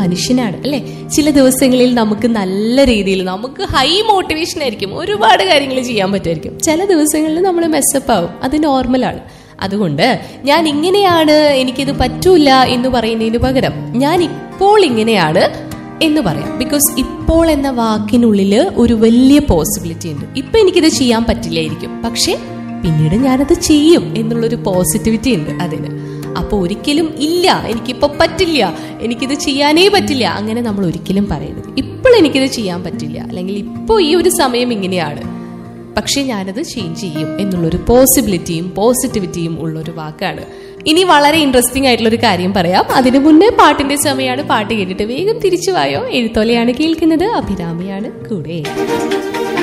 മനുഷ്യനാണ് അല്ലെ ചില ദിവസങ്ങളിൽ നമുക്ക് നല്ല രീതിയിൽ നമുക്ക് ഹൈ മോട്ടിവേഷൻ ആയിരിക്കും ഒരുപാട് കാര്യങ്ങൾ ചെയ്യാൻ പറ്റുമായിരിക്കും ചില ദിവസങ്ങളിൽ നമ്മൾ മെസ്സപ്പ് ആവും അത് നോർമലാണ് അതുകൊണ്ട് ഞാൻ ഇങ്ങനെയാണ് എനിക്കിത് പറ്റൂല എന്ന് പറയുന്നതിന് പകരം ഞാൻ ഇപ്പോൾ ഇങ്ങനെയാണ് എന്ന് പറയാം ബിക്കോസ് ഇപ്പോൾ എന്ന വാക്കിനുള്ളിൽ ഒരു വലിയ പോസിബിലിറ്റി ഉണ്ട് ഇപ്പൊ എനിക്കിത് ചെയ്യാൻ പറ്റില്ലായിരിക്കും പക്ഷെ പിന്നീട് ഞാനത് ചെയ്യും എന്നുള്ളൊരു പോസിറ്റിവിറ്റി ഉണ്ട് അതിന് അപ്പോൾ ഒരിക്കലും ഇല്ല എനിക്കിപ്പോൾ പറ്റില്ല എനിക്കിത് ചെയ്യാനേ പറ്റില്ല അങ്ങനെ നമ്മൾ ഒരിക്കലും പറയരുത് ഇപ്പോൾ എനിക്കിത് ചെയ്യാൻ പറ്റില്ല അല്ലെങ്കിൽ ഇപ്പോൾ ഈ ഒരു സമയം ഇങ്ങനെയാണ് പക്ഷെ ഞാനത് ചേഞ്ച് ചെയ്യും എന്നുള്ളൊരു പോസിബിലിറ്റിയും പോസിറ്റിവിറ്റിയും ഉള്ളൊരു വാക്കാണ് ഇനി വളരെ ഇൻട്രസ്റ്റിംഗ് ആയിട്ടുള്ള ഒരു കാര്യം പറയാം അതിനു മുന്നേ പാട്ടിന്റെ സമയമാണ് പാട്ട് കേട്ടിട്ട് വേഗം തിരിച്ചു വായോ എഴുത്തോലയാണ് കേൾക്കുന്നത് അഭിരാമിയാണ് കൂടെ